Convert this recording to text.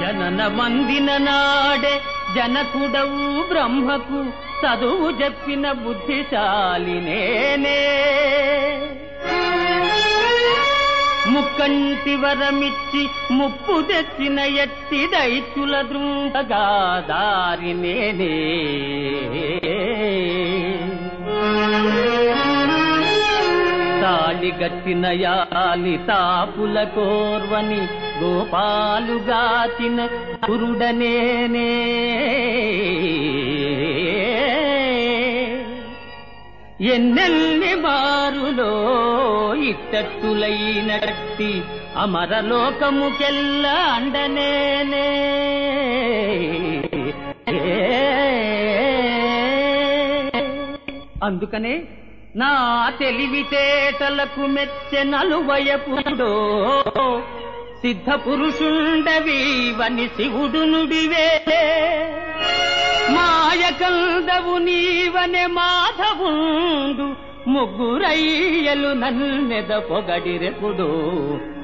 జనన మందిన నాడే జనకుడవు బ్రహ్మకు చదువు చెప్పిన బుద్ధిశాలి నేనే ముక్కంటి వరమిచ్చి ముప్పు తెచ్చిన ఎత్తి దైత్యుల దృంగగా దారి నేనే తాళిగట్టిన యాలి తాపుల కోర్వని గోపాలుగాచిన గురుడనేనే ఎన్నెల్ని మారులో ఇట్టట్టులైనట్టి అమరలోకముకెల్ల అండనేనే అందుకనే నా తెలివితేటలకు మెచ్చె నలువయపుడో సిద్ధ పురుషుండవీవని శివుడు నుడివే మాయకందవు నీవనే మాధవుండు ముగ్గురయ్యలు నన్నెద పొగడిరెపుడు